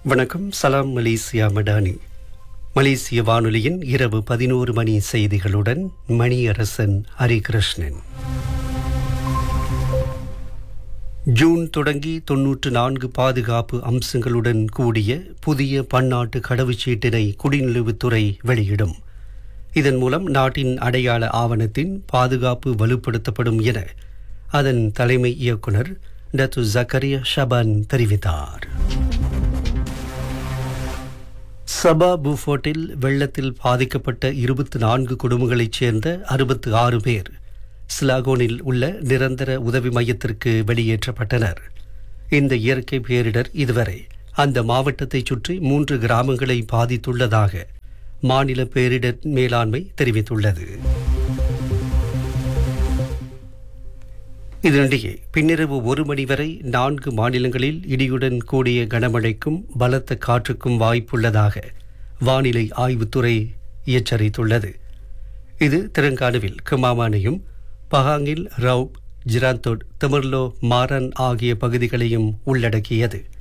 வணக்கம் சலாம் மலேசியா மடானி மலேசிய வானொலியின் இரவு பதினோரு மணி செய்திகளுடன் மணியரசன் ஹரிகிருஷ்ணன் ஜூன் தொடங்கி தொன்னூற்று நான்கு பாதுகாப்பு அம்சங்களுடன் கூடிய புதிய பன்னாட்டு கடவுச்சீட்டினை குடிநுழைவுத்துறை வெளியிடும் இதன் மூலம் நாட்டின் அடையாள ஆவணத்தின் பாதுகாப்பு வலுப்படுத்தப்படும் என அதன் தலைமை இயக்குனர் டத்து ஜக்கரியா ஷபான் தெரிவித்தார் சபா பூஃபோர்ட்டில் வெள்ளத்தில் பாதிக்கப்பட்ட இருபத்தி நான்கு குடும்பங்களைச் சேர்ந்த அறுபத்து ஆறு பேர் ஸ்லாகோனில் உள்ள நிரந்தர உதவி மையத்திற்கு வெளியேற்றப்பட்டனர் இந்த இயற்கை பேரிடர் இதுவரை அந்த மாவட்டத்தைச் சுற்றி மூன்று கிராமங்களை பாதித்துள்ளதாக மாநில பேரிடர் மேலாண்மை தெரிவித்துள்ளது இதனிடையே பின்னிரவு ஒரு மணி வரை நான்கு மாநிலங்களில் இடியுடன் கூடிய கனமழைக்கும் பலத்த காற்றுக்கும் வாய்ப்புள்ளதாக வானிலை ஆய்வுத்துறை எச்சரித்துள்ளது இது தெலங்கானாவில் குமாமானையும் பஹாங்கில் ரவுப் ஜிராந்தோட் திமிர்லோ மாரன் ஆகிய பகுதிகளையும் உள்ளடக்கியது